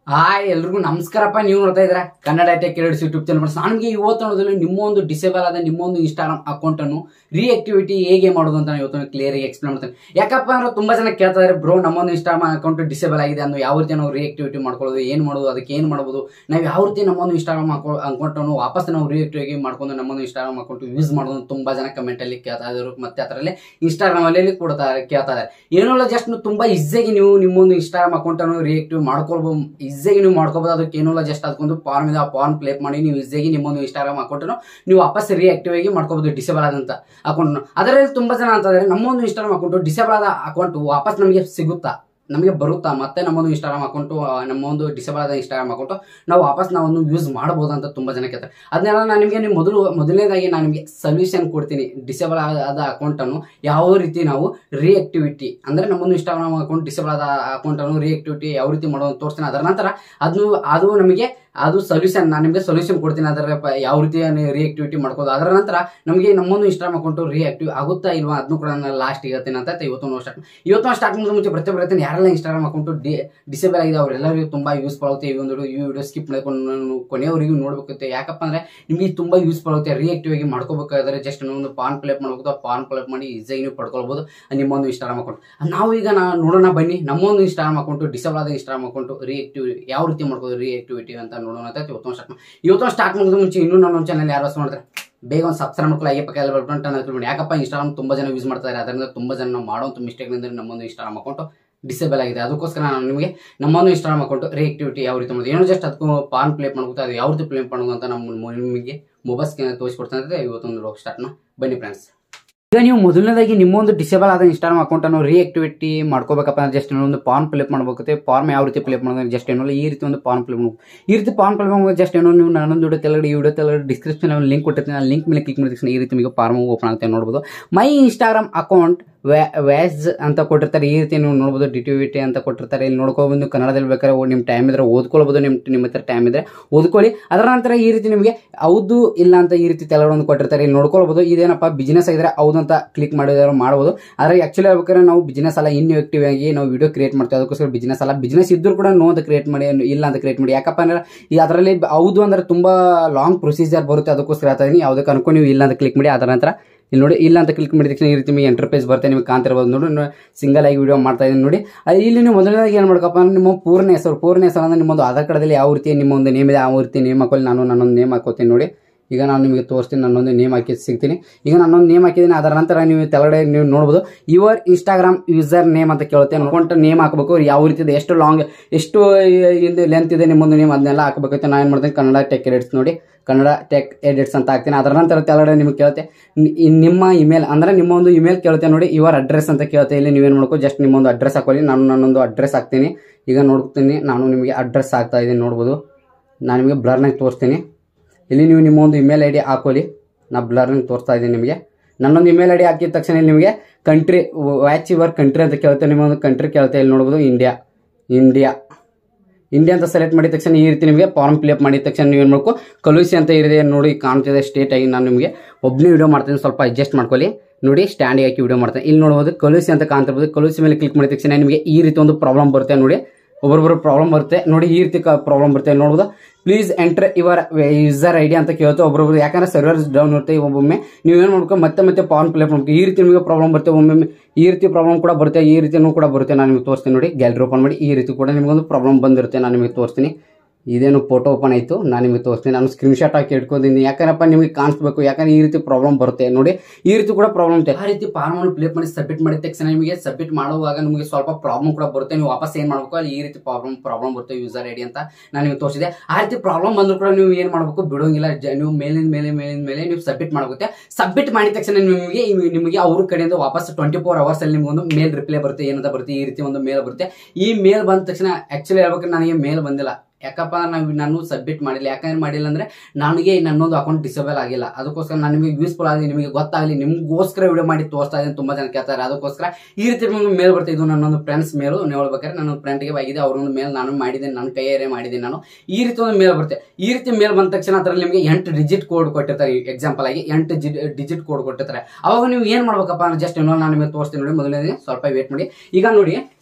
hi ಎಲ್ರಿಗೂ ನಮಸ್ಕಾರಪ್ಪ ನೀವು ನೋಡ್ತಾ ಇದ್ದೀರಾ ಕನ್ನಡ ಟೆಕ್ ಎರಡ್ಸ್ ಯೂಟ್ಯೂಬ್ ಚಾನಲ್ ನನಗೆ ಇವತ್ತು ನೋಡೋದ್ರಲ್ಲಿ ನಿಮ್ಮ ಒಂದು ಡಿಸೇಬಲ್ ಆದ ನಿಮ್ಮ ಒಂದು ಇನ್ಸ್ಟಾಗ್ರಾಮ್ ಅಕೌಂಟ್ ಅನ್ನು ರೀಆಕ್ಟಿವಿಟಿ ಹೇಗೆ ಮಾಡೋದು ಅಂತ ನಾನು ಇವತ್ತು ಕ್ಲಿಯರ್ ಆಗಿ ಎಕ್ಸ್ಪ್ಲೇನ್ ಮಾಡ್ತೇನೆ ಯಾಕಪ್ಪ ಅಂದ್ರೆ ತುಂಬಾ ಜನ ಕೇಳ್ತಾ ಇದ್ದಾರೆ ಬ್ರೋ ನಮ್ಮೊಂದು ಇನ್ಸ್ಟಾಗ್ರಾಮ್ ಅಕೌಂಟ್ ಡಿಸೇಬಲ್ ಆಗಿದೆ ಅಂದ್ರೆ ಯಾವ ರೀತಿ ನಾವು ರೀಆಕ್ಟಿವಿಟಿ ಮಾಡ್ಕೊಳ್ಳೋದು ಏನು ಮಾಡೋದು ಅದಕ್ಕೆ ಏನು ಮಾಡ್ಬೋದು ನಾವು ಯಾವ ರೀತಿ ನಮ್ಮೊಂದು ಇನ್ಸ್ಟಾಗ್ರಾಮ್ ಅಕೌಂಟ್ ಅನ್ನು ವಾಪಸ್ ನಾವು ರೀಆಕ್ಟಿವ್ ಮಾಡ್ಕೊಂಡು ನಮ್ಮೊಂದು ಇನ್ಸ್ಟಾಗ್ರಾಮ್ ಅಕೌಂಟ್ ಯೂಸ್ ಮಾಡೋದು ಅಂತ ತುಂಬಾ ಜನ ಕಮೆಂಟ್ ಅಲ್ಲಿ ಕೇಳ್ತಾ ಇದ್ರು ಮತ್ತೆ ಅದರಲ್ಲಿ ಇನ್ಸ್ಟಾಗ್ರಾಮ್ ಅಲ್ಲಿ ಕೊಡ್ತಾ ಕೇಳ್ತಾ ಇದ್ದಾರೆ ಏನಲ್ಲ ಜಸ್ಟ್ ತುಂಬಾ ಈಸಿಯಾಗಿ ನೀವು ನಿಮ್ಮೊಂದು ಇನ್ಸ್ಟಾಗ್ರಾಮ್ ಅಕೌಂಟ್ ಅನ್ನು ರಿಯಾಕ್ಟಿವ್ ಮಾಡ್ಕೊಳ್ಬಹುದು ಈಸಿಯಾಗಿ ನೀವು ಮಾಡ್ಕೋಬಹುದು ಅದಕ್ಕೆ ಏನಲ್ಲ ಜಸ್ಟ್ ಅದಕ್ಕೊಂದು ಫಾರ್ಮ್ ಇದೆ ಆ ಫಾರ್ಮ್ ಪ್ಲೇಪ್ ಮಾಡಿ ನೀವು ಈಸಿಯಾಗಿ ನಿಮ್ಮೊಂದು ಇನ್ಸ್ಟಾಗ್ರಾಮ್ ಅಕೌಂಟ್ ಅನ್ನು ನೀವು ವಾಪಸ್ ರಿಯಾಕ್ಟಿವ್ ಆಗಿ ಮಾಡ್ಕೋಬಹುದು ಡಿಸೇಬಲ್ ಆದಂತ ಅಕೌಂಟ್ ಅದರಲ್ಲಿ ತುಂಬಾ ಜನ ಅಂತ ಇದ್ದಾರೆ ನಮ್ಮೊಂದು ಇನ್ಸ್ಟಾಗ್ರಾಮ್ ಅಕೌಂಟ್ ಡಿಸೇಬಲ್ ಆದ ಅಕೌಂಟ್ ವಾಪಸ್ ನಮಗೆ ಸಿಗುತ್ತಾ ನಮಗೆ ಬರುತ್ತಾ ಮತ್ತೆ ನಮ್ಮೊಂದು ಇನ್ಸ್ಟಾಗ್ರಾಮ್ ಅಕೌಂಟು ನಮ್ಮ ಒಂದು ಡಿಸೇಬಲ್ ಆದ ಇನ್ಸ್ಟಾಗ್ರಾಮ್ ಅಕೌಂಟು ನಾವು ವಾಪಸ್ ನಾವನ್ನು ಯೂಸ್ ಮಾಡ್ಬೋದು ಅಂತ ತುಂಬ ಜನ ಕೇಳ್ತಾರೆ ಅದನ್ನೆಲ್ಲ ನಾನು ನಿಮಗೆ ನೀವು ಮೊದಲು ಮೊದಲನೇದಾಗಿ ನಾನು ನಿಮಗೆ ಸೊಲ್ಯೂಷನ್ ಕೊಡ್ತೀನಿ ಡಿಸೇಬಲ್ ಆದ ಅಕೌಂಟನ್ನು ಯಾವ ರೀತಿ ನಾವು ರಿಯಾಕ್ಟಿವಿಟಿ ಅಂದರೆ ನಮ್ಮೊಂದು ಇನ್ಸ್ಟಾಗ್ರಾಮ್ ಅಕೌಂಟ್ ಡಿಸೇಬಲ್ ಆದ ಅಕೌಂಟನ್ನು ರಿಯಾಕ್ಟಿವಿಟಿ ಯಾವ ರೀತಿ ಮಾಡೋದು ತೋರಿಸ್ತೀನಿ ಅದರ ನಂತರ ಅದನ್ನು ಅದು ನಮಗೆ ಅದು ಸೊಲ್ಯೂಷನ್ ನಾನು ನಿಮಗೆ ಸೊಲ್ಯೂಷನ್ ಕೊಡ್ತೀನಿ ಅದರ ಪ- ಯಾವ ರೀತಿ ರಿಯಾಕ್ಟಿವಿಟಿ ಮಾಡ್ಕೋದು ಅದರ ನಂತರ ನಮಗೆ ನಮ್ಮೊಂದು ಇನ್ಸ್ಟಾಗ್ರಾಮ್ ಅಕೌಂಟು ರಿಯಾಕ್ಟಿವ್ ಆಗುತ್ತಾ ಇಲ್ವಾ ಅದನ್ನು ಕೂಡ ನಾನು ಲಾಸ್ಟ್ ಹೇಳ್ತೀನಿ ಅಂತ ಇವತ್ತು ಸ್ಟಾರ್ಟ್ ಇವತ್ತು ಸ್ಟಾರ್ಟ್ ಮಾಡೋದು ಮುಂಚೆ ಪ್ರತಿಯೊಬ್ಬರು ಹೇಳ್ತೀನಿ ಯಾರೆಲ್ಲ ಇನ್ಸ್ಟಾಗ್ರಾಮ್ ಅಕೌಂಟು ಡಿ ಡಿಸೇಬಲ್ ಆಗಿದೆ ಅವರೆಲ್ಲರಿಗೂ ತುಂಬಾ ಯೂಸ್ಫುಲ್ ಆಗುತ್ತೆ ಈ ಒಂದು ಈ ವಿಡಿಯೋ ಸ್ಕಿಪ್ ಮಾಡ್ಕೊಂಡು ನಾನು ಕೊನೆಯವರೆಗೂ ನೋಡ್ಬೇಕಾಗುತ್ತೆ ಯಾಕಪ್ಪ ಅಂದ್ರೆ ನಿಮಗೆ ತುಂಬಾ ಯೂಸ್ಫುಲ್ ಆಗುತ್ತೆ ರಿಯಾಕ್ಟಿವ್ ಆಗಿ ಮಾಡ್ಕೋಬೇಕಾದ್ರೆ ಜಸ್ಟ್ ಒಂದು ಪಾನ್ ಪ್ಲೇಪ್ ಮಾಡ್ಬೇಕು ಪಾನ್ ಪ್ಲೇಪ್ ಮಾಡಿ ಈಸಿಯಾಗಿ ನೀವು ಪಡ್ಕೊಳ್ಬೋದು ನಿಮ್ಮ ಒಂದು ಇನ್ಸ್ಟಾಗ್ರಾಮ್ ಅಕೌಂಟ್ ನಾವು ಈಗ ನಾ ನೋಡೋಣ ಬನ್ನಿ ನಮ್ಮೊಂದು ಇನ್ಸ್ಟಾಗ್ರಾಮ್ ಅಕೌಂಟ್ ಡಿಸೇಬಲ್ ಆದ ಇನ್ಸ್ಟಾಗ್ರಾಮ್ ಅಕೌಂಟ್ ರಿಯಾಕ್ಟಿವ್ ಯಾವ ರೀತಿ ಮಾಡ್ಕೋದು ರಿಯಾಕ್ಟಿವಿಟಿ ಅಂತ ನೋಡೋಣ ಅಂತ ಇವತ್ತು ಸ್ಟಾರ್ಟ್ ಇವತ್ತು ಸ್ಟಾರ್ಟ್ ಮಾಡೋದು ಮುಂಚೆ ಇನ್ನೂ ನನ್ನ ಚಾನಲ್ ಯಾರು ಹೊಸ ಮಾಡ್ತಾರೆ ಬೇಗ ಒಂದು ಸಬ್ಸ್ಕ್ರೈಬ್ ಮಾಡ್ಕೊಳ್ಳಿ ಹಾಗೆ ಪಕ್ಕ ಎಲ್ಲ ಬಟನ್ ಅಂತ ಯಾಕಪ್ಪ ಇನ್ಸ್ಟಾಗ್ರಾಮ್ ತುಂಬಾ ಜನ ಯೂಸ್ ಮಾಡ್ತಾರೆ ಅದರಿಂದ ತುಂಬಾ ಜನ ನಾವು ಮಾಡುವಂಥ ಮಿಸ್ಟೇಕ್ ಅಂದ್ರೆ ನಮ್ಮೊಂದು ಇನ್ಸ್ಟಾಗ್ರಾಮ್ ಅಕೌಂಟ್ ಡಿಸೇಬಲ್ ಆಗಿದೆ ಅದಕ್ಕೋಸ್ಕರ ನಾನು ನಿಮಗೆ ನಮ್ಮೊಂದು ಇನ್ಸ್ಟಾಗ್ರಾಮ್ ಅಕೌಂಟ್ ರಿಯಾಕ್ಟಿವಿಟಿ ಯಾವ ರೀತಿ ಮಾಡೋದು ಏನೋ ಜಸ್ಟ್ ಅದಕ್ಕೂ ಪಾನ್ ಪ್ಲೇ ಮಾಡ್ಬೋದು ಅದು ಯಾವ ರೀತಿ ಪ್ಲೇ ಮಾಡೋದು ಅಂತ ನಮ್ಮ ನಿಮಗೆ ಮೊಬೈಲ್ ಸ್ಕ್ಯಾನ್ ತೋರಿಸ್ಕೊಡ್ತಾನೆ ಅಂದ್ರೆ ಇವತ್ತೊಂದು ರೋಗ್ ಸ್ಟಾರ್ಟ್ನ ಬನ್ನಿ ಫ್ರೆಂಡ್ಸ್ ಈಗ ನೀವು ಮೊದಲನೇದಾಗಿ ನಿಮ್ಮೊಂದು ಡಿಸೇಬಲ್ ಆದ ಇನ್ಸ್ಟಾಗ್ರಾಮ್ ಅಕೌಂಟ್ ಅನ್ನು ರಿಯಾಕ್ಟಿವಿಟಿ ಮಾಡ್ಕೋಬೇಕಪ್ಪ ಅಂದ್ರೆ ಜಸ್ಟ್ ಒಂದು ಫಾರ್ಮ್ ಪ್ಲೇಪ್ ಮಾಡಬೇಕಾಗುತ್ತೆ ಫಾರ್ಮ್ ಯಾವ ರೀತಿ ಪ್ಲೇಪ್ ಮಾಡೋದು ಜಸ್ಟ್ ಏನೋ ಈ ರೀತಿ ಒಂದು ಫಾರ್ಮ್ ಪ್ಲೇಪ್ ಮಾಡಬೇಕು ಈ ರೀತಿ ಫಾರ್ಮ್ ಪ್ಲೇಪ್ ಮಾಡೋದು ಜಸ್ಟ್ ಏನೋ ನೀವು ನನ್ನೊಂದು ವಿಡಿಯೋ ತೆಲಗಡೆ ಈ ವಿಡಿಯೋ ತೆಲಗಡೆ ಡಿಸ್ಕ್ರಿಪ್ಷನ್ ಲಿಂಕ್ ಕೊಟ್ಟಿರ್ತೀನಿ ಆ ಲಿಂಕ್ ಮೇಲೆ ಕ್ಲಿಕ್ ಮಾಡಿದ ತಕ್ಷಣ ಈ ರೀತಿ ನಿಮಗೆ ಫಾರ್ಮ್ ಓಪನ್ ಆಗುತ್ತೆ ನೋಡ್ಬೋದು ಮೈ ಇನ್ಸ್ಟಾಗ್ರಾಮ್ ಅಕೌಂಟ್ ವ್ಯಾಸ್ ಅಂತ ಕೊಟ್ಟಿರ್ತಾರೆ ಈ ರೀತಿ ನೀವು ನೋಡ್ಬೋದು ಡಿಟಿವಿಟಿ ಅಂತ ಕೊಟ್ಟಿರ್ತಾರೆ ಇಲ್ಲಿ ನೋಡ್ಕೊಬಂದು ಕನ್ನಡದಲ್ಲಿ ಬೇಕಾದ್ರೆ ಓ- ನಿಮ್ಮ ಟೈಮ್ ಇದ್ರೆ ಓದ್ಕೊಳ್ಬೋದು ನಿಮ್ಮ ನಿಮ್ಮ ಹತ್ರ ಟೈಮ್ ಇದ್ರೆ ಓದ್ಕೊಳ್ಳಿ ಅದರ ನಂತರ ಈ ರೀತಿ ನಿಮಗೆ ಹೌದು ಇಲ್ಲ ಅಂತ ಈ ರೀತಿ ತೆಲಗಡೆ ಒಂದು ಕೊಟ್ಟಿರ್ತಾರೆ ಇಲ್ಲಿ ನೋಡ್ಕೊಳ್ಬೋದು ಇದೇನಪ್ಪ ಬಿಸ್ನೆಸ್ ಆಗಿದ್ರೆ ಹೌದು ಅಂತ ಕ್ಲಿಕ್ ಮಾಡಿದ್ರೆ ಮಾಡ್ಬೋದು ಆದರೆ ಆಕ್ಚುಲಿ ಹೇಳ್ಬೇಕಾದ್ರೆ ನಾವು ಬಿಸ್ನೆಸ್ ಅಲ್ಲ ಇನ್ಆಕ್ಟಿವ್ ಆಗಿ ನಾವು ವಿಡಿಯೋ ಕ್ರಿಯೇಟ್ ಮಾಡ್ತೀವಿ ಅದಕ್ಕೋಸ್ಕರ ಬಿಸ್ನೆಸ್ ಅಲ್ಲ ಬಿಸ್ನೆಸ್ ಇದ್ರೂ ಕೂಡ ನೋ ಅಂತ ಕ್ರಿಯೇಟ್ ಮಾಡಿ ಇಲ್ಲ ಅಂತ ಕ್ರಿಯೇಟ್ ಮಾಡಿ ಯಾಕಪ್ಪ ಅಂದ್ರೆ ಈ ಅದರಲ್ಲಿ ಹೌದು ಅಂದ್ರೆ ತುಂಬಾ ಲಾಂಗ್ ಪ್ರೊಸೀಜರ್ ಬರುತ್ತೆ ಅದಕ್ಕೋಸ್ಕರ ಹೇಳ್ತಾ ಇದೀನಿ ಯಾವುದಕ್ಕೆ ಅನ್ಕೊಂಡು ನೀವು ಇಲ್ಲ ಅಂತ ಕ್ಲಿಕ್ ಮಾಡಿ ಅದರ ನಂತರ ಇಲ್ಲಿ ನೋಡಿ ಇಲ್ಲ ಅಂತ ಕ್ಲಿಕ್ ಮಾಡಿದ ತಕ್ಷಣ ಈ ರೀತಿ ನಿಮಗೆ ಎಂಟರ್ ಪೇಜ್ ಬರುತ್ತೆ ನಿಮಗೆ ಕಾಣ್ತಿರ್ಬೋದು ನೋಡಿ ಸಿಂಗಲ್ ಆಗಿ ವಿಡಿಯೋ ಮಾಡ್ತಾ ಇದ್ದೀನಿ ನೋಡಿ ಅದು ಇಲ್ಲಿ ನೀವು ಮೊದಲನೇದಾಗಿ ಏನು ಮಾಡ್ಕಪ್ಪ ಅಂದ್ರೆ ನಿಮ್ಮ ಪೂರ್ಣ ಹೆಸರು ಪೂರ್ಣ ಹೆಸರು ಅಂದ್ರೆ ನಿಮ್ಮೊಂದು ಆಧಾರ್ ಕಾರ್ಡಲ್ಲಿ ಯಾವ ರೀತಿ ನಿಮ್ಮ ಒಂದು ನೇಮ್ ಇದೆ ಯಾವ ರೀತಿ ನೇಮ್ ಹಾಕೊಳ್ಳಿ ನಾನು ನನ್ನೊಂದು ನೇಮ್ ಹಾಕೋತೀನಿ ನೋಡಿ ಈಗ ನಾನು ನಿಮಗೆ ತೋರಿಸ್ತೀನಿ ನನ್ನೊಂದು ನೇಮ್ ಹಾಕಿ ಸಿಗ್ತೀನಿ ಈಗ ನನ್ನೊಂದು ನೇಮ್ ಹಾಕಿದ್ದೀನಿ ಅದರ ನಂತರ ನೀವು ತೆಳಗಡೆ ನೀವು ನೋಡ್ಬೋದು ಯುವರ್ ಇನ್ಸ್ಟಾಗ್ರಾಮ್ ಯೂಸರ್ ನೇಮ್ ಅಂತ ಕೇಳುತ್ತೆ ಅನ್ಕೊಂಡ ನೇಮ್ ಹಾಕಬೇಕು ಯಾವ ರೀತಿ ಇದೆ ಎಷ್ಟು ಲಾಂಗ್ ಎಷ್ಟು ಲೆಂತ್ ಇದೆ ನಿಮ್ಮೊಂದು ನೇಮ್ ಅದನ್ನೆಲ್ಲ ಹಾಕಬೇಕೈತೆ ನಾನು ಏನು ಮಾಡ್ತೀನಿ ಕನ್ನಡ ಟೆಕ್ ಎಡಿಟ್ಸ್ ನೋಡಿ ಕನ್ನಡ ಟೆಕ್ ಎಡಿಟ್ಸ್ ಅಂತ ಹಾಕ್ತೀನಿ ಅದರ ನಂತರ ತೆಳಗಡೆ ನಿಮಗೆ ಕೇಳುತ್ತೆ ನಿ- ಈ ನಿಮ್ಮ ಇಮೇಲ್ ಅಂದ್ರೆ ನಿಮ್ಮ ಒಂದು ಇಮೇಲ್ ಕೇಳುತ್ತೆ ನೋಡಿ ಯುವರ್ ಅಡ್ರೆಸ್ ಅಂತ ಕೇಳುತ್ತೆ ಇಲ್ಲಿ ನೀವೇನು ಮಾಡ್ಕೋ ಜಸ್ಟ್ ನಿಮ್ಮೊಂದು ಅಡ್ರೆಸ್ ಹಾಕೊಳ್ಳಿ ನಾನು ನನ್ನೊಂದು ಅಡ್ರೆಸ್ ಹಾಕ್ತೀನಿ ಈಗ ನೋಡ್ತೀನಿ ನಾನು ನಿಮಗೆ ಅಡ್ರೆಸ್ ಹಾಕ್ತಾ ಇದ್ದೀನಿ ನೋಡ್ಬೋದು ನಾನು ನಿಮಗೆ ಬ್ಲರ್ನಾಗ ತೋರಿಸ್ತೀನಿ ಇಲ್ಲಿ ನೀವು ನಿಮ್ಮ ಒಂದು ಇಮೇಲ್ ಐ ಡಿ ಹಾಕೊಳ್ಳಿ ನಾ ಬ್ಲರ್ನಾಗ ತೋರಿಸ್ತಾ ಇದ್ದೀನಿ ನಿಮಗೆ ನನ್ನೊಂದು ಇಮೇಲ್ ಐ ಡಿ ಹಾಕಿದ ತಕ್ಷಣ ಇಲ್ಲಿ ನಿಮಗೆ ಕಂಟ್ರಿ ವ್ಯಾಚ್ ಯುವರ್ ಕಂಟ್ರಿ ಅಂತ ಕೇಳುತ್ತೆ ನಿಮ್ಮೊಂದು ಕಂಟ್ರಿ ಕೇಳುತ್ತೆ ಇಲ್ಲಿ ನೋಡ್ಬೋದು ಇಂಡಿಯಾ ಇಂಡಿಯಾ ಇಂಡಿಯಾ ಅಂತ ಸೆಲೆಕ್ಟ್ ಮಾಡಿದ ತಕ್ಷಣ ಈ ರೀತಿ ನಿಮಗೆ ಫಾರ್ಮ್ ಫಿಲಪ್ ಮಾಡಿದ ತಕ್ಷಣ ನೀವೇನು ಮಾಡ್ಕೊ ಕಲುಸಿ ಅಂತ ಇದೆ ನೋಡಿ ಕಾಣ್ತಿದೆ ಸ್ಟೇಟ್ ಆಗಿ ನಾನು ನಿಮಗೆ ಒಬ್ಬನೇ ವಿಡಿಯೋ ಮಾಡ್ತೀನಿ ಸ್ವಲ್ಪ ಅಡ್ಜಸ್ಟ್ ಮಾಡ್ಕೊಳ್ಳಿ ನೋಡಿ ಸ್ಟ್ಯಾಂಡ್ ಹಾಕಿ ವಿಡಿಯೋ ಮಾಡ್ತೀನಿ ಇಲ್ಲಿ ನೋಡ್ಬೋದು ಕಲುಸಿ ಅಂತ ಕಾಣ್ತಿರ್ಬೋದು ಕಲುಸಿ ಮೇಲೆ ಕ್ಲಿಕ್ ಮಾಡಿದ ತಕ್ಷಣ ನಿಮಗೆ ಈ ರೀತಿ ಒಂದು ಪ್ರಾಬ್ಲಮ್ ಬರುತ್ತೆ ನೋಡಿ ಒಬ್ಬೊಬ್ಬರು ಪ್ರಾಬ್ಲಮ್ ಬರುತ್ತೆ ನೋಡಿ ಈ ರೀತಿ ಪ್ರಾಬ್ಲಮ್ ಬರುತ್ತೆ ನೋಡ್ಬೋದು please enter your user ID ಅಂತ ಕೇಳುತ್ತೆ ಒಬ್ಬೊಬ್ರು ಯಾಕಂದ್ರೆ ಸರ್ವರ್ ಡೌನ್ ಇರುತ್ತೆ ಒಮ್ಮೊಮ್ಮೆ ನೀವೇನು ಮಾಡ್ಕೊ ಮತ್ತೆ ಮತ್ತೆ ಪಾನ್ ಪ್ಲೇ ಮಾಡ್ಬೇಕು ಈ ರೀತಿ ನಿಮಗೆ ಪ್ರಾಬ್ಲಮ್ ಬರುತ್ತೆ ಒಮ್ಮೊಮ್ಮೆ ಈ ರೀತಿ ಪ್ರಾಬ್ಲಮ್ ಕೂಡ ಬರುತ್ತೆ ಈ ರೀತಿನೂ ಕೂಡ ಬರುತ್ತೆ ನಾನು ನಿಮಗೆ ತೋರಿಸ್ತೀನಿ ನೋಡಿ ಗ್ಯಾಲರಿ ಓಪನ್ ಮಾಡಿ ಈ ರೀತಿ ಕೂಡ ನಿಮಗೊಂದು ಪ್ರಾಬ್ಲಮ್ ಬಂದಿರುತ್ತೆ ನಾನು ನಿಮಗೆ ತೋರಿಸ್ತೀನಿ ಇದೇನು ಫೋಟೋ ಓಪನ್ ಆಯಿತು ನಾನು ನಿಮಗೆ ತೋರಿಸ್ತೀನಿ ನಾನು ಸ್ಕ್ರೀನ್ ಶಾಟ್ ಹಾಕಿ ಇಟ್ಕೊಂಡಿದ್ದೀನಿ ಯಾಕಂದ್ರಪ್ಪ ನಿಮಗೆ ಕಾಣಿಸ್ಬೇಕು ಯಾಕಂದ್ರೆ ಈ ರೀತಿ ಪ್ರಾಬ್ಲಮ್ ಬರುತ್ತೆ ನೋಡಿ ಈ ರೀತಿ ಕೂಡ ಪ್ರಾಬ್ಲಮ್ ಇದೆ ಆ ರೀತಿ ಫಾರ್ಮ್ ಅನ್ನು ಪ್ಲೇಪ್ ಮಾಡಿ ಸಬ್ಮಿಟ್ ಮಾಡಿದ ತಕ್ಷಣ ನಿಮಗೆ ಸಬ್ಮಿಟ್ ಮಾಡುವಾಗ ನಿಮಗೆ ಸ್ವಲ್ಪ ಪ್ರಾಬ್ಲಮ್ ಕೂಡ ಬರುತ್ತೆ ನೀವು ವಾಪಸ್ ಏನು ಮಾಡಬೇಕು ಅಲ್ಲಿ ಈ ರೀತಿ ಪ್ರಾಬ್ಲಮ್ ಪ್ರಾಬ್ಲಮ್ ಬರುತ್ತೆ ಯೂಸರ್ ಐಡಿ ಅಂತ ನಾನು ನಿಮಗೆ ತೋರಿಸಿದೆ ಆ ರೀತಿ ಪ್ರಾಬ್ಲಮ್ ಬಂದರೂ ಕೂಡ ನೀವು ಏನು ಮಾಡಬೇಕು ಬಿಡೋಂಗಿಲ್ಲ ಜ- ನೀವು ಮೇಲಿನ ಮೇಲೆ ಮೇಲಿನ ಮೇಲೆ ನೀವು ಸಬ್ಮಿಟ್ ಮಾಡಬೇಕು ಸಬ್ಮಿಟ್ ಮಾಡಿದ ತಕ್ಷಣ ನಿಮಗೆ ಇವ್- ನಿಮಗೆ ಅವ್ರ ಕಡೆಯಿಂದ ವಾಪಸ್ ಟ್ವೆಂಟಿ ಫೋರ್ ಅವರ್ಸ್ ಅಲ್ಲಿ ನಿಮ್ಗೆ ಒಂದು ಮೇಲ್ ರಿಪ್ಲೈ ಬರುತ್ತೆ ಏನಂತ ಬರುತ್ತೆ ಈ ರೀತಿ ಒಂದು ಮೇಲ್ ಬರುತ್ತೆ ಈ ಮೇಲ್ ಬಂದ ತಕ್ಷಣ ಆಕ್ಚುಲಿ ಹೇಳ್ಬೇಕು ನನಗೆ ಮೇಲ್ ಬಂದಿಲ್ಲ ಯಾಕಪ್ಪ ನಾವು ನಾನು ಸಬ್ಮಿಟ್ ಮಾಡಿಲ್ಲ ಯಾಕಂದ್ರೆ ಮಾಡಿಲ್ಲ ಅಂದ್ರೆ ನನಗೆ ನನ್ನೊಂದು ಅಕೌಂಟ್ ಡಿಸೇಬಲ್ ಆಗಿಲ್ಲ ಅದಕ್ಕೋಸ್ಕರ ನಾನು ನಿಮಗೆ ಯೂಸ್ಫುಲ್ ಆಗಲಿ ನಿಮಗೆ ಗೊತ್ತಾಗಲಿ ನಿಮಗೋಸ್ಕರ ವಿಡಿಯೋ ಮಾಡಿ ತೋರಿಸ್ತಾ ಇದ್ದೀನಿ ತುಂಬಾ ಜನ ಕೇಳ್ತಾರೆ ಅದಕ್ಕೋಸ್ಕರ ಈ ರೀತಿ ನಿಮಗೆ ಮೇಲ್ ಬರ್ತಾ ಇದು ನನ್ನೊಂದು ಫ್ರೆಂಡ್ಸ್ ಮೇಲು ನೀವು ಹೇಳ್ಬೇಕಾದ್ರೆ ನನ್ನ ಫ್ರೆಂಡ್ಗೆ ಆಗಿದೆ ಅವ್ರೊಂದು ಮೇಲ್ ನಾನು ಮಾಡಿದ್ದೀನಿ ನನ್ನ ಕೈಯರೇ ಮಾಡಿದ್ದೀನಿ ನಾನು ಈ ರೀತಿ ಒಂದು ಮೇಲ್ ಬರುತ್ತೆ ಈ ರೀತಿ ಮೇಲ್ ಬಂದ ತಕ್ಷಣ ಅದರಲ್ಲಿ ನಿಮಗೆ ಎಂಟು ಡಿಜಿಟ್ ಕೋಡ್ ಕೊಟ್ಟಿರ್ತಾರೆ ಎಕ್ಸಾಂಪಲ್ ಆಗಿ ಎಂಟು ಡಿಜಿಟ್ ಕೋಡ್ ಕೊಟ್ಟಿರ್ತಾರೆ ಅವಾಗ ನೀವು ಏನ್ ಮಾಡ್ಬೇಕಪ್ಪ ಅಂದ್ರೆ ಜಸ್ಟ್ ಏನೋ ನಾನು ನಿಮಗೆ ತೋರಿಸ್ತೀನಿ ನೋಡಿ ಮೊದಲನೇ ಸ್ವಲ್ಪ ವೇಟ್ ಮಾಡಿ ಈಗ ನೋಡಿ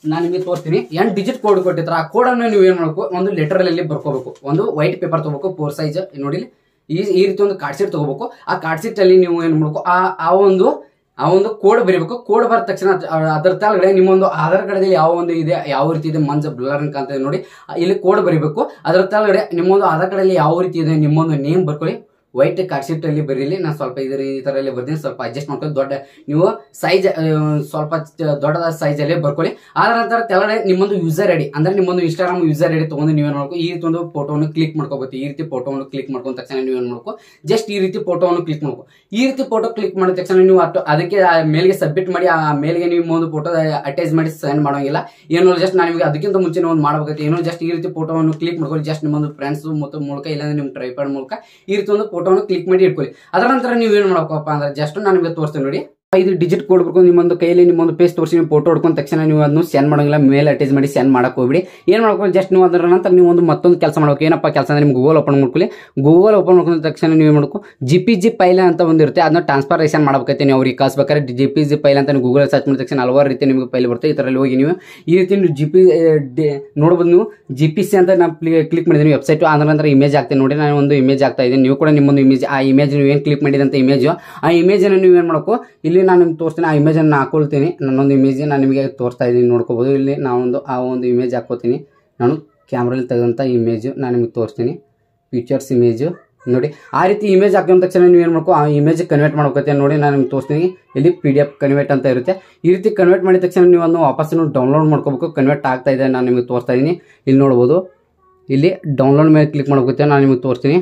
ನಾನು ನಿಮಗೆ ತೋರಿಸ್ತೀನಿ ಎಂಟು ಡಿಜಿಟ್ ಕೋಡ್ ಕೊಟ್ಟಿರ್ತಾರೆ ಆ ಕೋಡನ್ನು ನೀವು ಏನು ಮಾಡಬೇಕು ಒಂದು ಲೆಟರಲ್ಲಿ ಬರ್ಕೋಬೇಕು ಒಂದು ವೈಟ್ ಪೇಪರ್ ತಗೋಬೇಕು ಫೋರ್ ಸೈಜ್ ನೋಡಿ ಈ ಈ ರೀತಿ ಒಂದು ಕಾರ್ಡ್ ಶೀಟ್ ತಗೋಬೇಕು ಆ ಕಾರ್ಡ್ ಶೀಟ್ ಅಲ್ಲಿ ನೀವು ಏನು ಮಾಡಬೇಕು ಆ ಆ ಒಂದು ಆ ಒಂದು ಕೋಡ್ ಬರೀಬೇಕು ಕೋಡ್ ಬರೆದ ತಕ್ಷಣ ಅದ್- ಅದರ ಕೆಳಗಡೆ ನಿಮ್ಮೊಂದು ಆಧಾರ್ ಕಾರ್ಡಲ್ಲಿ ಯಾವ ಒಂದು ಇದೆ ಯಾವ ರೀತಿ ಇದೆ ಮಂಜ ಬ್ಲರ್ ಅಂತ ನೋಡಿ ಇಲ್ಲಿ ಕೋಡ್ ಬರೀಬೇಕು ಅದರ ಕೆಳಗಡೆ ನಿಮ್ಮೊಂದು ಆಧಾರ್ ಕಾರ್ಡಲ್ಲಿ ಯಾವ ರೀತಿ ಇದೆ ನಿಮ್ಮೊಂದು ನೇಮ್ ಬರ್ಕೊಳ್ಳಿ ವೈಟ್ ಕಾರ್ಡ್ ಶೀಟ್ ಅಲ್ಲಿ ಬರೀಲಿ ನಾನು ಸ್ವಲ್ಪ ಇದರ ಈ ತರ ಅಲ್ಲಿ ಬರ್ತೀನಿ ಸ್ವಲ್ಪ ಅಡ್ಜಸ್ಟ್ ಮಾಡ್ಕೊಂಡು ದೊಡ್ಡ ನೀವು ಸೈಜ್ ಸ್ವಲ್ಪ ಚ- ದೊಡ್ಡದಾದ ಸೈಜ್ ಅಲ್ಲಿ ಬರ್ಕೊಳ್ಳಿ ಅದರ ನಂತರ ಕೆಳಗಡೆ ನಿಮ್ಮೊಂದು ಯೂಸರ್ ಐಡಿ ಅಂದ್ರೆ ನಿಮ್ಮೊಂದು ಇನ್ಸ್ಟಾಗ್ರಾಮ್ ಯೂಸರ್ ಐಡಿ ತಗೊಂಡು ನೀವೇನ್ ಮಾಡ್ಕೋ ಈ ರೀತಿ ಒಂದು ಫೋಟೋವನ್ನು ಕ್ಲಿಕ್ ಮಾಡ್ಕೋಬೇಕು ಈ ರೀತಿ ಫೋಟೋವನ್ನು ಕ್ಲಿಕ್ ಮಾಡ್ಕೊಂಡ ತಕ್ಷಣ ನೀವೇನ್ ಮಾಡ್ಕೋ ಜಸ್ಟ್ ಈ ರೀತಿ ಫೋಟೋವನ್ನು ಕ್ಲಿಕ್ ಮಾಡ್ಕೋ ಈ ರೀತಿ ಫೋಟೋ ಕ್ಲಿಕ್ ಮಾಡಿದ ತಕ್ಷಣ ನೀವು ಅಟ್ಟು ಅದಕ್ಕೆ ಆ ಮೇಲ್ಗೆ ಸಬ್ಮಿಟ್ ಮಾಡಿ ಆ ಮೇಲ್ಗೆ ನೀವು ಒಂದು ಫೋಟೋ ಅಟ್ಯಾಚ್ ಮಾಡಿ ಸೆಂಡ್ ಮಾಡೋಂಗಿಲ್ಲ ಏನೋ ಜಸ್ಟ್ ನಾನು ನಿಮಗೆ ಅದಕ್ಕಿಂತ ಮುಂಚೆ ಒಂದು ಮಾಡಬೇಕಾಗುತ್ತೆ ಏನೋ ಜಸ್ಟ್ ಈ ರೀತಿ ಫೋಟೋವನ್ನು ಕ್ಲಿಕ್ ಮಾಡ್ಕೊಳ್ಳಿ ಜಸ್ಟ್ ನಿಮ್ಮೊಂದು ಫ್ರೆಂಡ್ಸ್ ಮತ್ತು ಮೂಲಕ ಇಲ್ಲಾಂದ್ರೆ ನಿಮ್ಮ ಟ್ರೈಪಾಡ್ ಮೂಲಕ ಈ ರೀತಿ ಒಂದು ಫೋಟೋವನ್ನು ಕ್ಲಿಕ್ ಮಾಡಿ ಇಟ್ಕೊಳ್ಳಿ ಅದರ ನಂತರ ನೀವು ಏನು ಮಾಡ್ಬೇಕಪ್ಪ ಅಂದ್ರೆ ಜಸ್ಟ್ ನಾನು ನಿಮಗೆ ತೋರಿಸ್ತೇನೆ ನೋಡಿ ಐದು ಡಿಜಿಟ್ ಕೋಡ್ ಬರ್ಕೊಂಡು ನಿಮ್ಮೊಂದು ಕೈಯಲ್ಲಿ ನಿಮ್ಮೊಂದು ಪೇಸ್ ತೋರಿಸಿ ನೀವು ಫೋಟೋ ಹೊಡ್ಕೊಂಡ ತಕ್ಷಣ ನೀವು ಅದನ್ನು ಸೆಂಡ್ ಮಾಡೋಂಗಿಲ್ಲ ಮೇಲೆ ಅಟ್ಯಾಚ್ ಮಾಡಿ ಸೆಂಡ್ ಮಾಡಕ್ಕೆ ಹೋಗ್ಬಿಡಿ ಏನು ಮಾಡ್ಕೊಂಡು ಜಸ್ಟ್ ನೀವು ಅದರ ನಂತರ ನೀವು ಒಂದು ಮತ್ತೊಂದು ಕೆಲಸ ಮಾಡ್ಬೇಕು ಏನಪ್ಪ ಕೆಲಸ ಅಂದ್ರೆ ನಿಮ್ಗೆ ಗೂಗಲ್ ಓಪನ್ ಮಾಡ್ಕೊಳ್ಳಿ ಗೂಗಲ್ ಓಪನ್ ಮಾಡ್ಕೊಂಡ ತಕ್ಷಣ ನೀವು ಏನು ಮಾಡ್ಕೊ ಜಿ ಪಿ ಜಿ ಫೈಲ್ ಅಂತ ಒಂದು ಇರುತ್ತೆ ಅದನ್ನ ಟ್ರಾನ್ಸ್ಫರೇಷನ್ ಮಾಡ್ಬೇಕೈತೆ ನೀವು ಅವ್ರಿಗೆ ಕಳ್ಸ್ಬೇಕಾದ್ರೆ ಜಿ ಪಿ ಜಿ ಫೈಲ್ ಅಂತ ನೀವು ಗೂಗಲ್ ಸರ್ಚ್ ಮಾಡಿದ ತಕ್ಷಣ ಹಲವಾರು ರೀತಿ ನಿಮಗೆ ಫೈಲ್ ಬರುತ್ತೆ ಈ ಥರಲ್ಲಿ ಹೋಗಿ ನೀವು ಈ ರೀತಿ ನೀವು ಜಿ ಪಿ ನೋಡ್ಬೋದು ನೀವು ಜಿ ಪಿ ಸಿ ಅಂತ ನಾನು ಕ್ಲಿಕ್ ಮಾಡಿದ್ದೀನಿ ವೆಬ್ಸೈಟ್ ಅದರ ನಂತರ ಇಮೇಜ್ ಆಗ್ತದೆ ನೋಡಿ ನಾನು ಒಂದು ಇಮೇಜ್ ಆಗ್ತಾ ಇದ್ದೀನಿ ನೀವು ಕೂಡ ನಿಮ್ಮೊಂದು ಇಮೇಜ್ ಆ ಇಮೇಜ್ ನೀವು ಏನು ಕ್ಲಿಕ್ ಮಾಡಿದಂತ ಇಮೇಜ್ ಆ ಇಮೇಜನ್ನು ನೀವು ಏನು ಮಾಡಬೇಕು ಇಲ್ಲಿ ನಾನು ನಿಮ್ಗೆ ತೋರಿಸ್ತೀನಿ ಆ ಇಮೇಜನ್ನು ಹಾಕೊಳ್ತೀನಿ ನನ್ನೊಂದು ಇಮೇಜ್ ನಾನು ನಿಮಗೆ ತೋರಿಸ್ತಾ ಇದ್ದೀನಿ ನೋಡ್ಕೋಬೋದು ಇಲ್ಲಿ ನಾವೊಂದು ಆ ಒಂದು ಇಮೇಜ್ ಹಾಕೋತೀನಿ ನಾನು ಕ್ಯಾಮ್ರಲ್ಲಿ ತೆಗೆದಂಥ ಇಮೇಜು ನಾನು ನಿಮ್ಗೆ ತೋರಿಸ್ತೀನಿ ಫೀಚರ್ಸ್ ಇಮೇಜು ನೋಡಿ ಆ ರೀತಿ ಇಮೇಜ್ ಹಾಕಿದ ತಕ್ಷಣ ನೀವು ಏನು ಮಾಡ್ಕೋ ಆ ಇಮೇಜ್ ಕನ್ವರ್ಟ್ ಮಾಡ್ಕೋತೆ ನೋಡಿ ನಾನು ನಿಮ್ಗೆ ತೋರಿಸ್ತೀನಿ ಇಲ್ಲಿ ಪಿ ಡಿ ಎಫ್ ಕನ್ವರ್ಟ್ ಅಂತ ಇರುತ್ತೆ ಈ ರೀತಿ ಕನ್ವರ್ಟ್ ಮಾಡಿದ ತಕ್ಷಣ ನೀವು ಅದನ್ನು ವಾಪಸ್ ಡೌನ್ಲೋಡ್ ಮಾಡ್ಕೋಬೇಕು ಕನ್ವರ್ಟ್ ಆಗ್ತಾ ಇದೆ ನಾನು ನಿಮಗೆ ತೋರಿಸ್ತಾ ಇದ್ದೀನಿ ಇಲ್ಲಿ ನೋಡ್ಬೋದು ಇಲ್ಲಿ ಡೌನ್ಲೋಡ್ ಮೇಲೆ ಕ್ಲಿಕ್ ಮಾಡ್ಕೋತೆ ನಾನು ನಿಮಗೆ ತೋರಿಸ್ತೀನಿ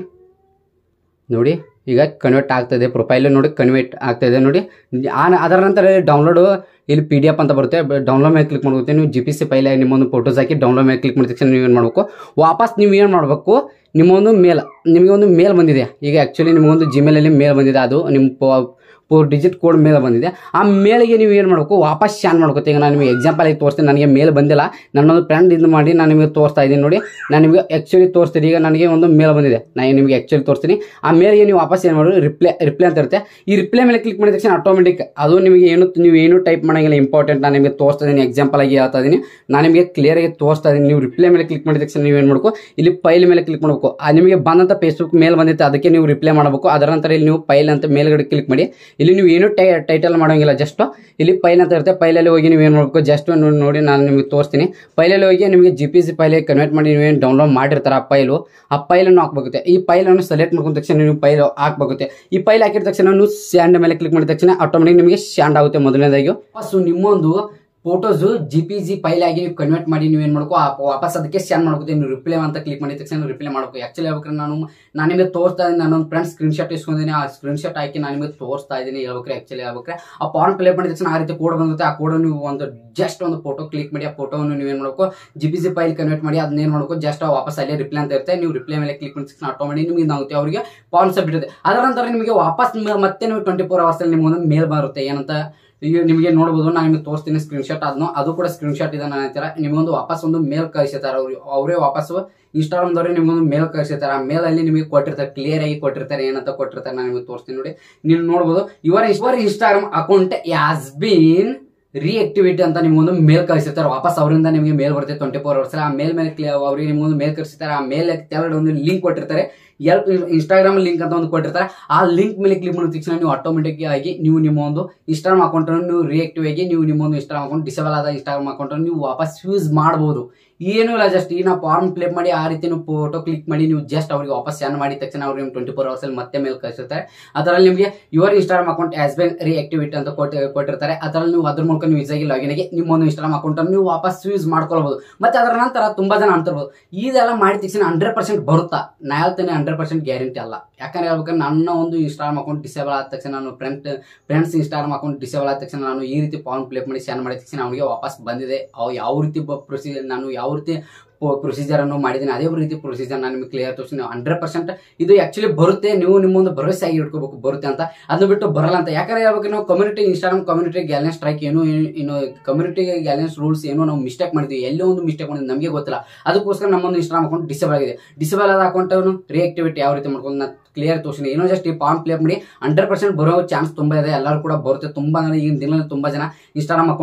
ನೋಡಿ ಈಗ ಕನ್ವರ್ಟ್ ಆಗ್ತದೆ ಪ್ರೊಫೈಲ್ ನೋಡಿ ಕನ್ವರ್ಟ್ ಆಗ್ತಾಯಿದೆ ನೋಡಿ ಆ ಅದರ ನಂತರ ಡೌನ್ಲೋಡ್ ಇಲ್ಲಿ ಪಿ ಡಿ ಎಫ್ ಅಂತ ಬರುತ್ತೆ ಡೌನ್ಲೋಡ್ ಮೇಲೆ ಕ್ಲಿಕ್ ಮಾಡ್ಬೇಕು ನೀವು ಜಿ ಪಿ ಸಿ ಫೈಲ್ ನಿಮ್ಮೊಂದು ಫೋಟೋಸ್ ಹಾಕಿ ಡೌನ್ಲೋಡ್ ಮೇಲೆ ಕ್ಲಿಕ್ ಮಾಡಿದ ತಕ್ಷಣ ನೀವು ಏನು ಮಾಡಬೇಕು ವಾಪಸ್ ನೀವು ಏನು ಮಾಡಬೇಕು ನಿಮ್ಮೊಂದು ಮೇಲ್ ನಿಮಗೆ ಒಂದು ಮೇಲ್ ಬಂದಿದೆ ಈಗ ಆ್ಯಕ್ಚುಲಿ ನಿಮಗೊಂದು ಜಿಮೇಲಲ್ಲಿ ಮೇಲ್ ಬಂದಿದೆ ಅದು ನಿಮ್ಮ ಫೋರ್ ಡಿಜಿಟ್ ಕೋಡ್ ಮೇಲ್ ಬಂದಿದೆ ಆ ಮೇಲ್ಗೆ ನೀವು ಏನು ಮಾಡಬೇಕು ವಾಪಸ್ ಸ್ಕ್ಯಾನ್ ಮಾಡ್ಕೋತೀವಿ ಈಗ ನಾನು ನಿಮಗೆ ಎಕ್ಸಾಂಪಲ್ ಆಗಿ ತೋರಿಸ್ತೀನಿ ನನಗೆ ಮೇಲ್ ಬಂದಿಲ್ಲ ನನ್ನೊಂದು ಫ್ರೆಂಡ್ ಇದು ಮಾಡಿ ನಾನು ನಿಮಗೆ ತೋರಿಸ್ತಾ ಇದ್ದೀನಿ ನೋಡಿ ನಾನು ನಿಮಗೆ ಆ್ಯಕ್ಚುಲಿ ತೋರಿಸ್ತೀನಿ ಈಗ ನನಗೆ ಒಂದು ಮೇಲ್ ಬಂದಿದೆ ನಾನು ನಿಮಗೆ ಆ್ಯಕ್ಚುಲಿ ತೋರಿಸ್ತೀನಿ ಆ ಮೇಲ್ಗೆ ನೀವು ವಾಪಸ್ ಏನು ಮಾಡೋದು ರಿಪ್ಲೈ ರಿಪ್ಲೈ ಅಂತ ಇರುತ್ತೆ ಈ ರಿಪ್ಲೈ ಮೇಲೆ ಕ್ಲಿಕ್ ಮಾಡಿದ ತಕ್ಷಣ ಆಟೋಮೆಟಿಕ್ ಅದು ನಿಮಗೆ ಏನು ನೀವು ಏನು ಟೈಪ್ ಮಾಡೋಂಗಿಲ್ಲ ಇಂಪಾರ್ಟೆಂಟ್ ನಾನು ನಿಮಗೆ ತೋರಿಸ್ತಾ ಇದ್ದೀನಿ ಎಕ್ಸಾಂಪಲ್ ಆಗಿ ಹೇಳ್ತಾ ಇದ್ದೀನಿ ನಾನು ನಿಮಗೆ ಕ್ಲಿಯರ್ ಆಗಿ ತೋರಿಸ್ತಾ ಇದ್ದೀನಿ ನೀವು ರಿಪ್ಲೈ ಮೇಲೆ ಕ್ಲಿಕ್ ಮಾಡಿದ ತಕ್ಷಣ ನೀವು ಏನು ಮಾಡಬೇಕು ಇಲ್ಲಿ ಫೈಲ್ ಮೇಲೆ ಕ್ಲಿಕ್ ಮಾಡಬೇಕು ಆ ನಿಮಗೆ ಬಂದಂಥ ಫೇಸ್ಬುಕ್ ಮೇಲ್ ಬಂದಿತ್ತು ಅದಕ್ಕೆ ನೀವು ರಿಪ್ಲೈ ಮಾಡಬೇಕು ಅದರ ನಂತರ ಇಲ್ಲಿ ನೀವು ಫೈಲ್ ಅಂತ ಮೇಲ್ಗಡೆ ಕ್ಲಿಕ್ ಮಾಡಿ ಇಲ್ಲಿ ನೀವು ಏನು ಟೈ ಟೈಟಲ್ ಮಾಡೋಂಗಿಲ್ಲ ಜಸ್ಟ್ ಇಲ್ಲಿ ಫೈಲ್ ಅಂತ ಇರುತ್ತೆ ಫೈಲಲ್ಲಿ ಹೋಗಿ ನೀವು ಏನು ಮಾಡಬೇಕು ಜಸ್ಟ್ ನೋಡಿ ನಾನು ನಿಮಗೆ ತೋರಿಸ್ತೀನಿ ಫೈಲಲ್ಲಿ ಹೋಗಿ ನಿಮಗೆ ಜಿ ಪಿ ಸಿ ಫೈಲಿಗೆ ಕನ್ವರ್ಟ್ ಮಾಡಿ ನೀವೇನು ಡೌನ್ಲೋಡ್ ಮಾಡಿರ್ತಾರೆ ಆ ಫೈಲು ಆ ಫೈಲನ್ನು ಹಾಕ್ಬೇಕಾಗುತ್ತೆ ಈ ಫೈಲನ್ನು ಸೆಲೆಕ್ಟ್ ಮಾಡ್ಕೊಂಡ ತಕ್ಷಣ ನೀವು ಫೈಲ್ ಹಾಕ್ಬೇಕಾಗುತ್ತೆ ಈ ಫೈಲ್ ಹಾಕಿದ ತಕ್ಷಣ ನೀವು ಸ್ಯಾಂಡ್ ಮೇಲೆ ಕ್ಲಿಕ್ ಮಾಡಿದ ತಕ್ಷಣ ಆಟೋಮೆಟಿಕ್ ನಿಮಗೆ ಸ್ಯಾಂಡ್ ಆಗುತ್ತೆ ಮೊದಲನೇದಾಗಿ ವಾಪಸ್ಸು ನಿಮ್ಮೊಂದು photos J P G file ಆಗಿ ನೀವು ಕನ್ವರ್ಟ್ ಮಾಡಿ ನೀವು ಏನು ಮಾಡ್ಕೋ ಆ ವಾಪಸ್ ಅದಕ್ಕೆ ಸ್ಕ್ಯಾನ್ ಮಾಡ್ಕೋತೀವಿ ನೀವು ರಿಪ್ಲೈ ಅಂತ ಕ್ಲಿಕ್ ಮಾಡಿದ ತಕ್ಷಣ ರಿಪ್ಲೈ ಮಾಡ್ಕೋ ಆ್ಯಕ್ಚುಲಿ ಹೇಳ್ಬೇಕ್ರೆ ನಾನು ನಾನು ನಿಮಗೆ ತೋರಿಸ್ತಾ ಇದ್ದೀನಿ ನಾನೊಂದು ಫ್ರೆಂಡ್ ಸ್ಕ್ರೀನ್ ಶಾಟ್ ಇಸ್ಕೊಂಡಿದ್ದೀನಿ ಆ ಸ್ಕ್ರೀನ್ ಶಾಟ್ ಹಾಕಿ ನಾನು ನಿಮಗೆ ತೋರಿಸ್ತಾ ಇದ್ದೀನಿ ಹೇಳ್ಬೇಕ್ರೆ ಆ್ಯಕ್ಚುಲಿ ಹೇಳ್ಬೇಕ್ರೆ ಆ ಫಾರ್ಮ್ ಪ್ಲೇ ಮಾಡಿದ ತಕ್ಷಣ ಆ ರೀತಿ ಕೋಡ್ ಬಂಗುತ್ತೆ ಆ ಕೋಡ್ ನೀವು ಒಂದು ಜಸ್ಟ್ ಒಂದು ಫೋಟೋ ಕ್ಲಿಕ್ ಮಾಡಿ ಆ ಫೋಟೋವನ್ನು ನೀವು ಏನು ಮಾಡ್ಕೋ J P G file convert ಮಾಡಿ ಅದನ್ನ ಏನು ಮಾಡ್ಕೋ ಜಸ್ಟ್ ವಾಪಸ್ ಅಲ್ಲಿ ರಿಪ್ಲೈ ಅಂತ ಇರುತ್ತೆ ನೀವು ರಿಪ್ಲೈ ಮೇಲೆ ಕ್ಲಿಕ್ ಮಾಡಿದ ತಕ್ಷಣ ಆಟೋಮೆಟಿಕ್ ನಿಮಗೆ ಏನಾಗುತ್ತೆ ಅವರಿಗೆ ಫಾರ್ಮ್ ಸಬ್ಮಿಟ್ ಇರುತ್ತೆ ಅದರ ನಂತರ ನಿಮಗೆ ವಾಪಸ್ ಮ- ಮತ್ತೆ ನೀವು ಟ್ವೆಂಟಿ ಫೋರ್ ಅವರ್ಸಲ್ಲಿ ನಿಮ್ಗೆ ಒಂದು ಮೇಲ್ ಬರುತ್ತೆ ಏನಂತ ಈಗ ನಿಮಗೆ ನೋಡ್ಬೋದು ನಾನು ನಿಮಗೆ ತೋರಿಸ್ತೀನಿ ಸ್ಕ್ರೀನ್ ಶಾಟ್ ಅದನ್ನು ಅದು ಕೂಡ ಸ್ಕ್ರೀನ್ ಶಾಟ್ ಇದೆ ನನ್ನ ಹತ್ತಿರ ನಿಮಗೊಂದು ವಾಪಸ್ ಒಂದು ಮೇಲ್ ಕಳಿಸಿರ್ತಾರೆ ಅವ್ರು ಅವರೇ ವಾಪಸ್ ಇನ್ಸ್ಟಾಗ್ರಾಮ್ದವ್ರೆ ನಿಮ್ಗೊಂದು ಮೇಲ್ ಕಳಿಸಿರ್ತಾರೆ ಆ ಮೇಲ್ ಅಲ್ಲಿ ನಿಮಗೆ ಕೊಟ್ಟಿರ್ತಾರೆ ಕ್ಲಿಯರ್ ಆಗಿ ಕೊಟ್ಟಿರ್ತಾರೆ ಏನಂತ ಕೊಟ್ಟಿರ್ತಾರೆ ನಾನು ನಿಮಗೆ ತೋರಿಸ್ತೀನಿ ನೋಡಿ ನೀವು ನೋಡ್ಬೋದು ಇವರ ಇವರ Instagram account has been reactivity ಅಂತ ನಿಮ್ಗೊಂದು ಮೇಲ್ ಕಳಿಸಿರ್ತಾರೆ ವಾಪಸ್ ಅವರಿಂದ ನಿಮಗೆ ಮೇಲ್ ಬರುತ್ತೆ ಟ್ವೆಂಟಿ ಫೋರ್ ಅವರ್ಸ್ ಆ ಮೇಲ್ ಮೇಲೆ ಕ್ಲಿಯರ್ ಅವರಿಗೆ ನಿಮ್ಗೊಂದು ಮೇಲ್ ಕಳಿಸಿರ್ತಾರೆ ಆ ಮೇಲ್ ಕೆಳಗಡೆ ಒಂದು ಲಿಂಕ್ ಕೊಟ್ಟಿರ್ತಾರೆ ಎಲ್ಪ್ ಇನ್ಸ್ಟಾಗ್ರಾಮ್ ಲಿಂಕ್ ಅಂತ ಒಂದು ಕೊಟ್ಟಿರ್ತಾರೆ ಆ ಲಿಂಕ್ ಮೇಲೆ ಕ್ಲಿಕ್ ಮಾಡಿದ ತಕ್ಷಣ ನೀವು ಆಟೋಮೆಟಿಕ್ ಆಗಿ ನೀವು ನಿಮ್ಮ ಒಂದು ಇನ್ಸ್ಟಾಗ್ರಾಮ್ ಅಕೌಂಟ್ ಅನ್ನು ನೀವು ರಿಯಾಕ್ಟಿವ್ ಆಗಿ ನೀವು ನಿಮ್ಮ ಒಂದು ಇನ್ಸ್ಟಾಗ್ರಾಮ್ ಅಕೌಂಟ್ ಡಿಸೇಬಲ್ ಆದ ಇನ್ಸ್ಟಾಗ್ರಾಮ್ ಅಕೌಂಟ್ ಅನ್ನು ನೀವು ವಾಪಸ್ ಯೂಸ್ ಮಾಡಬಹುದು ಏನೂ ಇಲ್ಲ ಜಸ್ಟ್ ಈಗ ನಾವು ಫಾರ್ಮ್ ಪ್ಲೇ ಮಾಡಿ ಆ ರೀತಿ ನೀವು ಫೋಟೋ ಕ್ಲಿಕ್ ಮಾಡಿ ನೀವು ಜಸ್ಟ್ ಅವ್ರಿಗೆ ವಾಪಸ್ ಸ್ಕ್ಯಾನ್ ಮಾಡಿದ ತಕ್ಷಣ ಅವ್ರಿಗೆ ನಿಮ್ಗೆ ಟ್ವೆಂಟಿ ಫೋರ್ ಅವರ್ಸ್ ಅಲ್ಲಿ ಮತ್ತೆ ಮೇಲ್ ಕಳಿಸಿರ್ತಾರೆ ಅದರಲ್ಲಿ ನಿಮಗೆ your Instagram account has been reactivity ಅಂತ ಕೊಟ್ಟು ಕೊಟ್ಟಿರ್ತಾರೆ ಅದರಲ್ಲಿ ನೀವು ಅದ್ರ ಮೂಲಕ ನೀವು ಈಸಾಗಿ ಲಾಗಿನ್ ಆಗಿ ನಿಮ್ಮ ಒಂದು ಇನ್ಸ್ಟಾಗ್ರಾಮ್ ಅಕೌಂಟ್ ಅನ್ನು ನೀವು ವಾಪಸ್ ಯೂಸ್ ಮಾಡ್ಕೊಳ್ಬಹುದು ಮತ್ತೆ ಅದರ ನಂತರ ತುಂಬಾ ಜನ ಅಂತಿರ್ಬೋದು ಇದೆಲ್ಲ ಮಾಡಿದ ತಕ್ಷಣ ಹಂಡ್ರೆಡ್ ಪರ್ಸೆಂಟ್ ಬರುತ್ತಾ ನಾ ಹೇಳ್ತೇನೆ ಹಂಡ್ರೆಡ್ ಪರ್ಸೆಂಟ್ ಗ್ಯಾರಂಟಿ ಅಲ್ಲ ಯಾಕಂದ್ರೆ ಹೇಳ್ಬೇಕಂದ್ರೆ ನನ್ನ ಒಂದು ಇನ್ಸ್ಟಾಗ್ರಾಮ್ ಅಕೌಂಟ್ ಡಿಸೇಬಲ್ ಆದ ತಕ್ಷಣ ನಾನು friend friends Instagram account disable ಆದ ತಕ್ಷಣ ನಾನು ಈ ರೀತಿ ಫಾರ್ಮ್ ಪ್ಲೇ ಮಾಡಿ ಸ್ಕ್ಯಾನ್ ಮಾಡಿದ ತಕ್ಷಣ ಅವನಿಗೆ ವಾಪಸ್ ಬಂದಿದೆ ಅವು ಯಾವ ರೀತಿ ಪ್ರೊಸೀಜರ್ ನಾನು ಯಾವ ರೀತಿ ಪ್ರೊಸೀಜರ್ ಅನ್ನು ಮಾಡಿದ್ದೀನಿ ಅದೇ ರೀತಿ ಪ್ರೊಸೀಜರ್ ನಾನು ನಿಮಗೆ ಕ್ಲಿಯರ್ ತೋರಿಸ್ತೀನಿ ಹಂಡ್ರೆಡ್ ಪರ್ಸೆಂಟ್ ಇದು ಆಕ್ಚುಲಿ ಬರುತ್ತೆ ನೀವು ನಿಮ್ಮೊಂದು ಭರವಸೆ ಆಗಿ ಇಟ್ಕೋಬೇಕು ಬರುತ್ತೆ ಅಂತ ಅದನ್ನ ಬಿಟ್ಟು ಬರಲ್ಲ ಅಂತ ಯಾಕಂದ್ರೆ ಹೇಳ್ಬೇಕು ನಾವು community Instagram community guidelines strike ಏನು ಏನು ಕಮ್ಯುನಿಟಿ ಗ್ಯಾಲೆನ್ಸ್ ರೂಲ್ಸ್ ಏನೋ ನಾವು ಮಿಸ್ಟೇಕ್ ಮಾಡಿದ್ವಿ ಎಲ್ಲೋ ಒಂದು ಮಿಸ್ಟೇಕ್ ಮಾಡಿದ್ವಿ ನಮಗೆ ಗೊತ್ತಿಲ್ಲ ಅದಕ್ಕೋಸ್ಕರ ನಮ್ಮೊಂದು ಇನ್ಸ್ಟಾಗ್ರಾಮ್ ಅಕೌಂಟ್ ಡಿಸೇಬಲ್ ಆಗಿದೆ ಡಿಸೇಬಲ್ ಆದ ಅಕೌಂಟ್ ರಿಯಾಕ್ಟಿವಿಟಿ ಯಾವ ರೀತಿ ಮಾಡ್ಕೊಂಡು ನಾನು ಕ್ಲಿಯರ್ ತೋರಿಸಿನಿ ಏನೋ ಜಸ್ಟ್ ಈ ಫಾರ್ಮ್ ಪ್ಲೇ ಮಾಡಿ ಹಂಡ್ರೆಡ್ ಪರ್ಸೆಂಟ್ ಬರೋ ಚಾನ್ಸ್ ತುಂಬಾ ಇದೆ ಎಲ್ಲರೂ ಕೂಡ ಬರುತ್ತೆ ತುಂಬಾ ಜನ ಈಗಿನ ದಿನದಲ್ಲಿ ತುಂಬಾ ಜನ ಇನ್ಸ್ಟಾಗ್ರಾಮ್ ಅಕೌಂಟ್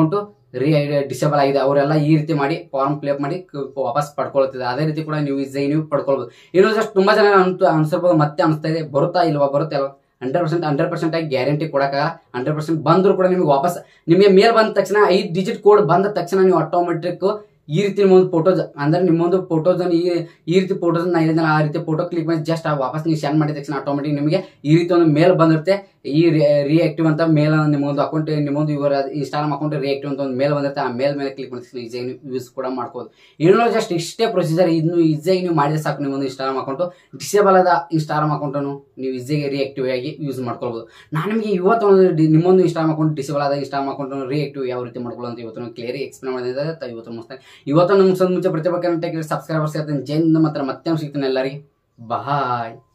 ರೀ ಡಿಸೇಬಲ್ ಆಗಿದೆ ಅವರೆಲ್ಲ ಈ ರೀತಿ ಮಾಡಿ ಫಾರ್ಮ್ ಫಿಲ್ ಮಾಡಿ ಕ- ವಾಪಸ್ ಪಡ್ಕೊಳ್ತಿದ್ದಾರೆ ಅದೇ ರೀತಿ ಕೂಡ ನೀವು ಈಸಿ ನೀವು ಪಡ್ಕೊಳ್ಬೋದು ಇನ್ನು ಜಸ್ಟ್ ತುಂಬಾ ಜನ ಅನ್ತು ಅನ್ಸಿರ್ಬೋದು ಮತ್ತೆ ಅನಿಸ್ತಾ ಇದೆ ಬರುತ್ತಾ ಇಲ್ವಾ ಬರುತ್ತೆ ಅಲ್ವಾ ಹಂಡ್ರೆಡ್ ಪರ್ಸೆಂಟ್ ಹಂಡ್ರೆಡ್ ಪರ್ಸೆಂಟ್ ಆಗಿ ಗ್ಯಾರಂಟಿ ಕೊಡಕ ಹಂಡ್ರೆಡ್ ಪರ್ಸೆಂಟ್ ಬಂದ್ರು ಕೂಡ ನಿಮಗೆ ವಾಪಸ್ ನಿಮಗೆ ಮೇಲ್ ಬಂದ ತಕ್ಷಣ ಐದು ಡಿಜಿಟ್ ಕೋಡ್ ಬಂದ ತಕ್ಷಣ ನೀವು ಆಟೋಮೆಟ್ರಿಕ್ ಈ ರೀತಿ ನಿಮ್ಮೊಂದು ಫೋಟೋಸ್ ಅಂದ್ರೆ ನಿಮ್ಮೊಂದು ಫೋಟೋಸ್ ಈ ಈ ರೀತಿ ಫೋಟೋಸ್ ನಾ ಹೇಳಿದ್ರೆ ಆ ರೀತಿ ಫೋಟೋ ಕ್ಲಿಕ್ ಮಾಡಿ ಜಸ್ಟ್ ವಾಪಸ್ ನೀವು ಸೆಂಡ್ ಮಾಡಿದ ತಕ್ಷಣ ಆಟೋಮೆಟಿಕ್ ನಿಮಗೆ ಈ ರೀತಿ ಒಂದು ಮೇಲ್ ಬಂದಿರುತ್ತೆ ಈ ರಿಯಾಕ್ಟಿವ್ ಅಂತ ಮೇಲ್ ನಿಮ್ಮೊಂದು ಅಕೌಂಟ್ ನಿಮ್ಮೊಂದು ಇವರ ಇನ್ಸ್ಟಾಗ್ರಾಮ್ ಅಕೌಂಟ್ ರಿಯಾಕ್ಟಿವ್ ಅಂತ ಒಂದು ಮೇಲ್ ಬಂದಿರುತ್ತೆ ಆ ಮೇಲ್ ಮೇಲೆ ಕ್ಲಿಕ್ ಮಾಡಿ ತಕ್ಷಣ ಈಸಿಯಾಗಿ ನೀವು ಯೂಸ್ ಕೂಡ ಮಾಡ್ಬೋದು ಇನ್ನೂ ಜಸ್ಟ್ ಇಷ್ಟೇ ಪ್ರೊಸೀಜರ್ ಇನ್ನು ಈಸಿಯಾಗಿ ನೀವು ಮಾಡಿದ್ರೆ ಸಾಕು ನಿಮ್ಮೊಂದು ಇನ್ಸ್ಟಾಗ್ರಾಮ್ ಅಕೌಂಟು ಡಿಸೇಬಲ್ ಆದ ಇನ್ಸ್ಟಾಗ್ರಾಮ್ ಅಕೌಂಟನ್ನು ನೀವು ಈಸಿಯಾಗಿ ರಿಯಾಕ್ಟಿವ್ ಆಗಿ ಯೂಸ್ ಮಾಡ್ಕೊಳ್ಬೋದು ನಾನು ನಿಮಗೆ ಇವತ್ತು ಒಂದು ಡಿ- ನಿಮ್ಮೊಂದು ಇನ್ಸ್ಟಾಗ್ರಾಮ್ ಅಕೌಂಟ್ ಡಿಸೇಬಲ್ ಆದ ಇನ್ಸ್ಟಾಗ್ರಾಮ್ ಅಕೌಂಟ್ ರಿಯಾಕ್ಟಿವ್ ಯಾವ ರೀತಿ ಮಾಡ್ಕೊಳ್ಳೋ ಅಂತ ಇವತ್ತು ಕ್ಲಿಯರ್ ಎಕ್ಸ್ಪ್ಲೇನ್ ಮಾಡಿದ್ರೆ ತ- ಇವತ್ತು ಮುಗಿಸ್ತೇನೆ ಇವತ್ತು ನಮ್ಮ ಮುಂಚೆ ಪ್ರತಿಭಾ ಸಬ್ಸ್ಕ್ರೈಬರ್ಸ್ ಇರ್ತೀನಿ ಜೈನ್ ಮಾತ್ರ ಮತ್ತೆ ಸಿಗ್ತೀನಿ ಎಲ್ಲರಿಗೆ ಬಾಯ್